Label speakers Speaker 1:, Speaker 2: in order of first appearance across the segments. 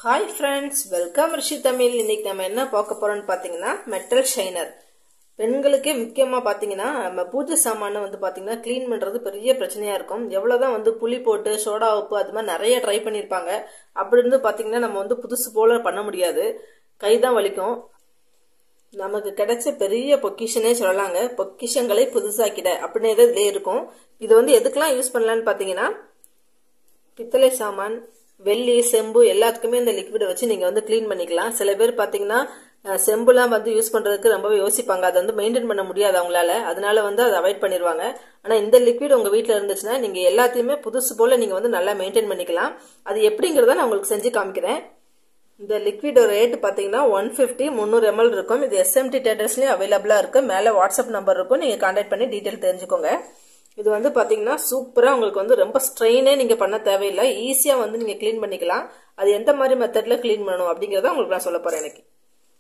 Speaker 1: hi friends welcome Rishi Tamil இன்னைக்கு நம்ம என்ன பார்க்க போறோம்னு பார்த்தீங்கன்னா மெட்டல் ஷைனர் பெண்களுக்கே முக்கியமாக பார்த்தீங்கன்னா நம்ம பூஜை சாமானை வந்து பார்த்தீங்கன்னா க்ளீன் பண்ணுறது பெரிய பிரச்சனையாக இருக்கும் எவ்வளோதான் வந்து புளி போட்டு சோடா உப்பு அது மாதிரி நிறைய ட்ரை பண்ணியிருப்பாங்க அப்படி இருந்து பார்த்தீங்கன்னா நம்ம வந்து புதுசு போல பண்ண முடியாது கை தான் வலிக்கும் நமக்கு கிடைச்ச பெரிய பொக்கிஷனே சொல்லலாங்க பொக்கிஷங்களை புதுசாக்கிட அப்படின்னு இதுலேயே இருக்கும் இது வந்து எதுக்கெல்லாம் யூஸ் பண்ணலான்னு பார்த்தீங்கன்னா பித்தளை சாமான் வெள்ளி செம்பு எல்லாத்துக்குமே இந்த லிக்விடை வச்சு நீங்கள் வந்து க்ளீன் பண்ணிக்கலாம் சில பேர் பார்த்தீங்கன்னா அஹ், செம்புலாம் வந்து யூஸ் பண்ணுறதுக்கு ரொம்பவே யோசிப்பாங்க அதை வந்து மெயின்டைன் பண்ண முடியாது அவங்களால அதனால வந்து அதை அவாய்ட் பண்ணிடுவாங்க ஆனால் இந்த லிக்விட் உங்கள் வீட்டில் இருந்துச்சுன்னா நீங்கள் எல்லாத்தையுமே புதுசு போல் நீங்கள் வந்து நல்லா மெயின்டைன் பண்ணிக்கலாம் அது எப்படிங்கிறத நான் உங்களுக்கு செஞ்சு காமிக்கிறேன் இந்த லிக்விடோட ரேட் பார்த்தீங்கன்னா ஒன் ஃபிஃப்டி முந்நூறு எம்எல் இருக்கும் இது எஸ்எம்டி டேட்டர்ஸ்லேயும் அவைலபிளாக இருக்குது மேலே வாட்ஸ்அப் நம்பர் இருக்கும் நீங்கள் கான்டாக்ட் பண்ணி டீட்டெயில் தெரிஞ்சுக்கோங்க இது வந்து பார்த்தீங்கன்னா சூப்பராக உங்களுக்கு வந்து ரொம்ப ஸ்ட்ரெயினே நீங்கள் பண்ண தேவையில்லை ஈஸியாக வந்து நீங்கள் க்ளீன் பண்ணிக்கலாம் அது எந்த மாதிரி மெத்தடில் க்ளீன் பண்ணணும் அப்படிங்கிறத உங்களுக்கு நான் சொல்ல போகிறேன் எனக்கு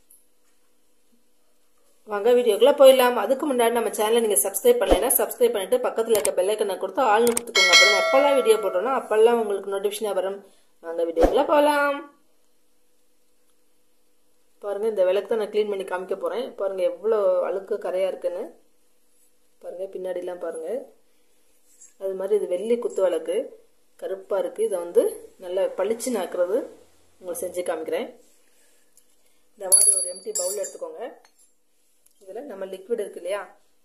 Speaker 1: வாங்க வீடியோக்குள்ள போயிடலாம் அதுக்கு முன்னாடி நம்ம சேனலை நீங்கள் சப்ஸ்கிரைப் பண்ணலைன்னா சப்ஸ்கிரைப் பண்ணிட்டு பக்கத்தில் இருக்க பெல்லைக்கனை கொடுத்து ஆள் கொடுத்துக்கோங்க அப்புறம் எப்பெல்லாம் வீடியோ போட்டோம்னா அப்பெல்லாம் உங்களுக்கு நோட்டிஃபிகேஷன் வரும் வாங்க வீடியோக்குள்ள போகலாம் பாருங்க இந்த விளக்கு தான் நான் க்ளீன் பண்ணி காமிக்க போகிறேன் பாருங்க எவ்வளோ அழுக்கு கரையாக இருக்குன்னு பாருங்க பின்னாடிலாம் பாருங்க அது மாதிரி இது வெள்ளி குத்து விளக்கு கருப்பாக இருக்குது இதை வந்து நல்லா பளிச்சு நாக்குறது உங்களுக்கு செஞ்சு காமிக்கிறேன் இந்த மாதிரி ஒரு எம்டி பவுல் எடுத்துக்கோங்க இதில் நம்ம லிக்விட் இருக்கு இல்லையா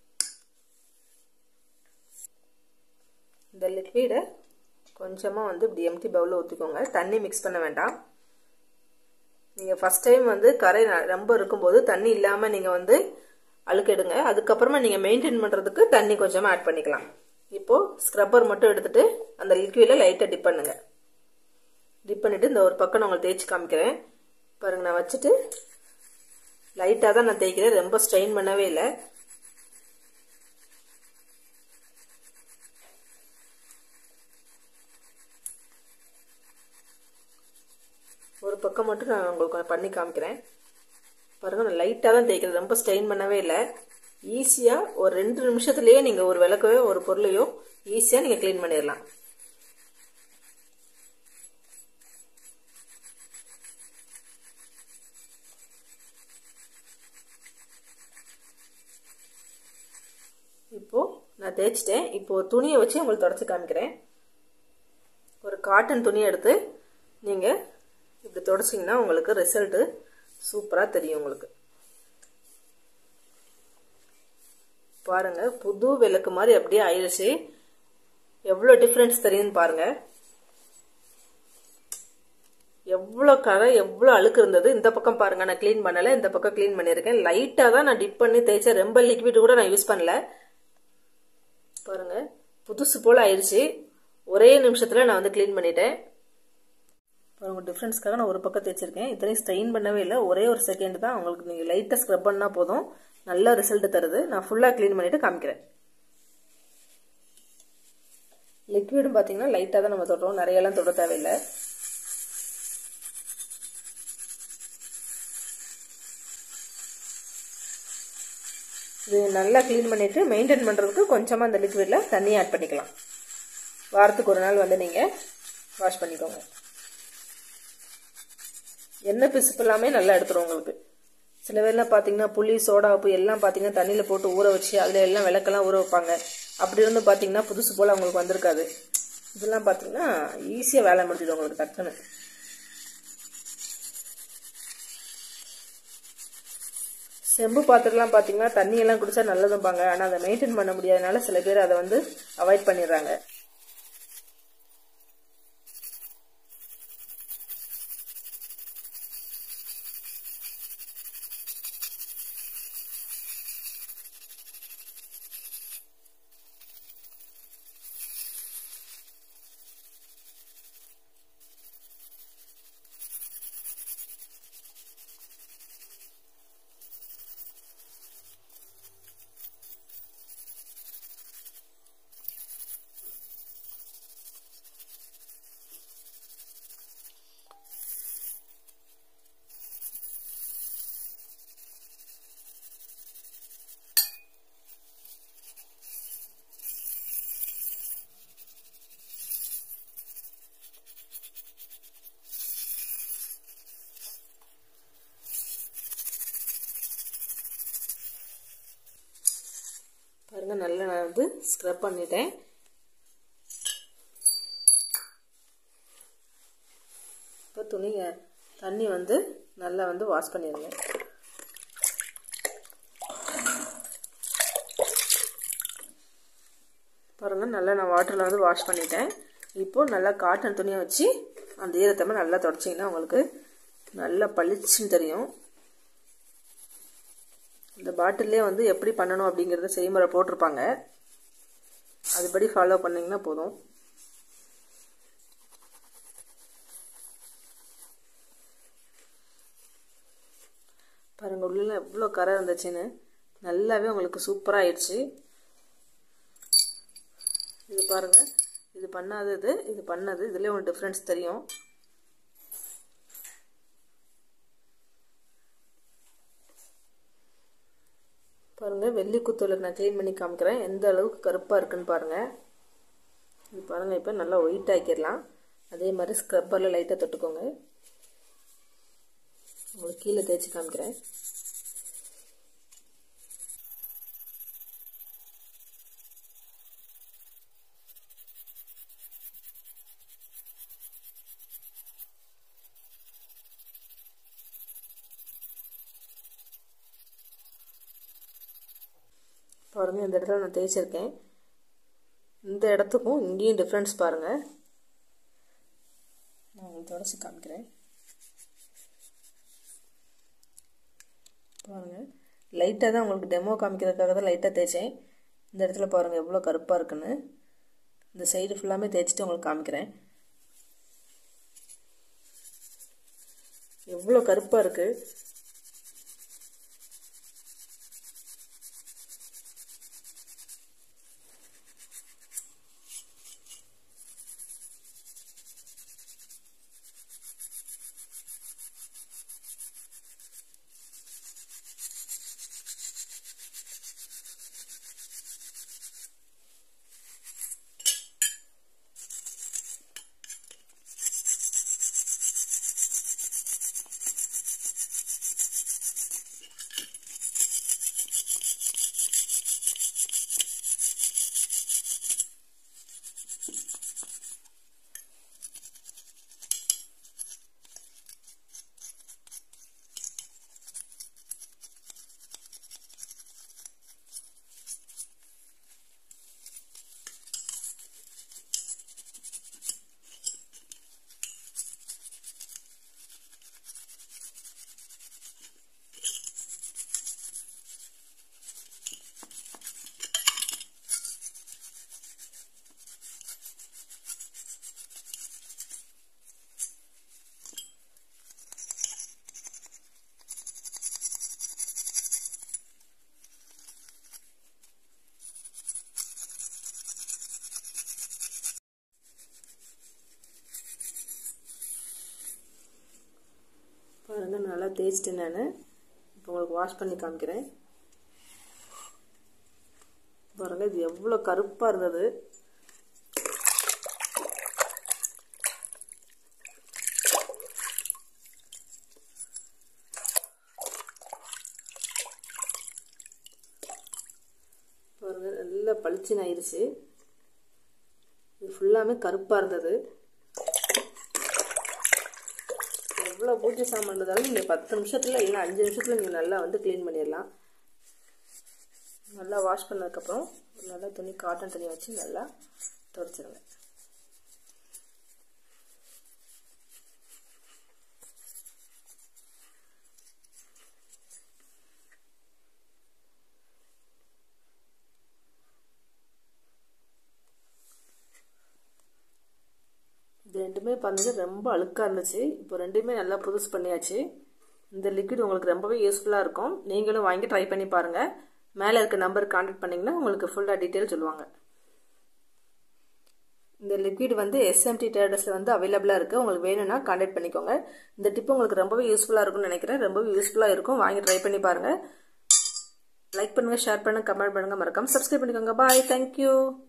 Speaker 1: இந்த லிக்விடை கொஞ்சமாக வந்து இப்படி எம்டி பவுலில் ஊற்றிக்கோங்க தண்ணி மிக்ஸ் பண்ண வேண்டாம் நீங்கள் ஃபஸ்ட் டைம் வந்து கரை ந- ரொம்ப இருக்கும்போது தண்ணி இல்லாமல் நீங்கள் வந்து அழுக்கெடுங்க அதுக்கப்புறமா நீங்கள் மெயின்டைன் பண்ணுறதுக்கு தண்ணி கொஞ்சமாக ஆட் பண்ணிக்கலாம் இப்போது ஸ்க்ரப்பர் மட்டும் எடுத்துட்டு அந்த லிக்விடில் லைட்டாக டிப் பண்ணுங்க டிப் பண்ணிவிட்டு இந்த ஒரு பக்கம் நான் உங்களுக்கு தேய்ச்சி காமிக்கிறேன் பாருங்க நான் வச்சுட்டு லைட்டாக தான் நான் தேய்க்கிறேன் ரொம்ப ஸ்ட்ரெயின் பண்ணவே இல்லை ஒரு பக்கம் மட்டும் நான் உங்களுக்கு பண்ணி காமிக்கிறேன் பாருங்க நான் லைட்டாக தான் தேய்க்கிறேன் ரொம்ப ஸ்ட்ரெயின் பண்ணவே இல்லை ஈஸியாக ஒரு ரெண்டு நிமிஷத்துலேயே நீங்கள் ஒரு விளக்கையோ ஒரு பொருளையோ ஈஸியாக நீங்கள் க்ளீன் பண்ணிடலாம் இப்போது நான் தேய்ச்சிட்டேன் இப்போது துணியை வச்சு உங்களுக்கு தொடச்சி காமிக்கிறேன் ஒரு காட்டன் துணியை எடுத்து நீங்கள் இப்படி தொடச்சிங்கன்னா உங்களுக்கு ரிசல்ட்டு சூப்பராக தெரியும் உங்களுக்கு பாருங்க புது விளக்கு மாதிரி அப்படியே ஆயிடுச்சு எவ்வளோ டிஃப்ரென்ஸ் தெரியுதுன்னு பாருங்க எவ்வளோ கரை எவ்வளோ அழுக்கு இருந்தது இந்த பக்கம் பாருங்க நான் க்ளீன் பண்ணலை இந்த பக்கம் க்ளீன் பண்ணியிருக்கேன் லைட்டாக தான் நான் டிப் பண்ணி தேய்ச்சேன் ரொம்ப லிக்விட் கூட நான் யூஸ் பண்ணல பாருங்க புதுசு போல் ஆயிடுச்சு ஒரே நிமிஷத்தில் நான் வந்து க்ளீன் பண்ணிட்டேன் பாருங்க டிஃப்ரென்ஸ்க்காக நான் ஒரு பக்கம் தேய்ச்சிருக்கேன் இத்தனையும் ஸ்ட்ரெயின் பண்ணவே இல்லை ஒரே ஒரு செகண்ட் தான் உங்களுக்கு நீங்கள் லைட்டாக ஸ்க்ரப் பண்ணால் போதும் நல்ல ரிசல்ட் தருது நான் ஃபுல்லாக க்ளீன் பண்ணிவிட்டு காமிக்கிறேன் லிக்விடும் பார்த்தீங்கன்னா லைட்டாக தான் நம்ம தொடுறோம் நிறையெல்லாம் தொட தேவையில்லை இது நல்லா க்ளீன் பண்ணிவிட்டு மெயின்டைன் பண்ணுறதுக்கு கொஞ்சமாக அந்த லிக்விடில் தண்ணி ஆட் பண்ணிக்கலாம் வாரத்துக்கு ஒரு நாள் வந்து நீங்கள் வாஷ் பண்ணிக்கோங்க எண்ணெய் பிசுப்பு எல்லாமே நல்லா எடுத்துரும் உங்களுக்கு சில பேர்லாம் பார்த்தீங்கன்னா புளி சோடா உப்பு எல்லாம் பார்த்தீங்கன்னா தண்ணியில் போட்டு ஊற வச்சு அதில் எல்லாம் விளக்கெல்லாம் ஊற வைப்பாங்க அப்படி இருந்து பார்த்தீங்கன்னா புதுசு போல் அவங்களுக்கு வந்திருக்காது இதெல்லாம் பார்த்தீங்கன்னா ஈஸியாக வேலை முடிஞ்சிடும் உங்களுக்கு டக்குன்னு செம்பு பாத்திரம்லாம் பார்த்தீங்கன்னா தண்ணியெல்லாம் குடிச்சா நல்லதும்பாங்க ஆனால் அதை மெயின்டைன் பண்ண முடியாதனால சில பேர் அதை வந்து அவாய்ட் பண்ணிடுறாங்க பாருங்கள் நல்லா நான் வந்து ஸ்க்ரப் பண்ணிட்டேன் இப்போ துணி தண்ணி வந்து நல்லா வந்து வாஷ் பண்ணிடுங்க பாருங்கள் நல்லா நான் வாட்டரில் வந்து வாஷ் பண்ணிட்டேன் இப்போது நல்லா காட்டன் துணியை வச்சு அந்த ஈரத்தமை நல்லா தொடச்சிங்கன்னா உங்களுக்கு நல்லா பளிச்சுன்னு தெரியும் இந்த பாட்டிலே வந்து எப்படி பண்ணணும் அப்படிங்கிறத செய்முறை போட்டிருப்பாங்க அதுபடி ஃபாலோ பண்ணிங்கன்னா போதும் பாருங்கள் உள்ள எவ்வளோ கரை இருந்துச்சுன்னு நல்லாவே உங்களுக்கு சூப்பராக ஆயிடுச்சு இது பாருங்கள் இது பண்ணாதது இது பண்ணது இதுலேயே உங்களுக்கு டிஃப்ரென்ஸ் தெரியும் பாருங்கள் வெள்ளி குத்தலுக்கு நான் க்ளீன் பண்ணி காமிக்கிறேன் எந்த அளவுக்கு கருப்பாக இருக்குன்னு பாருங்கள் இது பாருங்கள் இப்போ நல்லா ஒயிட் ஆக்கிடலாம் அதே மாதிரி ஸ்க்ரப்பரில் லைட்டாக தொட்டுக்கோங்க உங்களுக்கு கீழே தேய்ச்சி காமிக்கிறேன் பாருங்கள் இந்த இடத்துல நான் தேய்ச்சிருக்கேன் இந்த இடத்துக்கும் இங்கேயும் டிஃப்ரென்ஸ் பாருங்கள் நான் உங்களுக்கு தொடச்சி காமிக்கிறேன் பாருங்கள் லைட்டாக தான் உங்களுக்கு டெமோ காமிக்கிறதுக்காக தான் லைட்டாக தேய்ச்சேன் இந்த இடத்துல பாருங்கள் எவ்வளோ கருப்பாக இருக்குன்னு இந்த சைடு ஃபுல்லாமே தேய்ச்சிட்டு உங்களுக்கு காமிக்கிறேன் எவ்வளோ கருப்பாக இருக்குது பாருங்கள் நல்லா தேய்ச்சிட்டேன் நான் இப்போ உங்களுக்கு வாஷ் பண்ணி காமிக்கிறேன் பாருங்கள் இது எவ்வளோ கருப்பாக இருந்தது பாருங்கள் நல்லா பளிச்சுன்னு ஆயிடுச்சு இது ஃபுல்லாமே கருப்பாக இருந்தது எவ்வளோ பூஜை சாமான் இருந்தாலும் நீங்கள் பத்து நிமிஷத்தில் இல்லை அஞ்சு நிமிஷத்தில் நீங்கள் நல்லா வந்து க்ளீன் பண்ணிடலாம் நல்லா வாஷ் பண்ணதுக்கப்புறம் நல்லா துணி காட்டன் துணி வச்சு நல்லா துடைச்சிருங்க இது ரெண்டுமே பார்த்தீங்கன்னா ரொம்ப அழுக்காக இருந்துச்சு இப்போ ரெண்டுமே நல்லா புதுசு பண்ணியாச்சு இந்த லிக்விட் உங்களுக்கு ரொம்பவே யூஸ்ஃபுல்லாக இருக்கும் நீங்களும் வாங்கி ட்ரை பண்ணி பாருங்கள் மேலே இருக்க நம்பருக்கு கான்டாக்ட் பண்ணிங்கன்னா உங்களுக்கு ஃபுல்லாக டீட்டெயில் சொல்லுவாங்க இந்த லிக்விட் வந்து எஸ்எம்டி ட்ரேடர்ஸில் வந்து அவைலபிளாக இருக்குது உங்களுக்கு வேணும்னா கான்டாக்ட் பண்ணிக்கோங்க இந்த டிப் உங்களுக்கு ரொம்பவே யூஸ்ஃபுல்லாக இருக்கும்னு நினைக்கிறேன் ரொம்பவே யூஸ்ஃபுல்லாக இருக்கும் வாங்கி ட்ரை பண்ணி பாருங்கள் லைக் பண்ணுங்கள் ஷேர் பண்ணுங்கள் கமெண்ட் பண்ணுங்கள் மறக்காமல் சப்ஸ்கிரைப் பண்ணிக்கோங்க பாய் தேங்க்யூ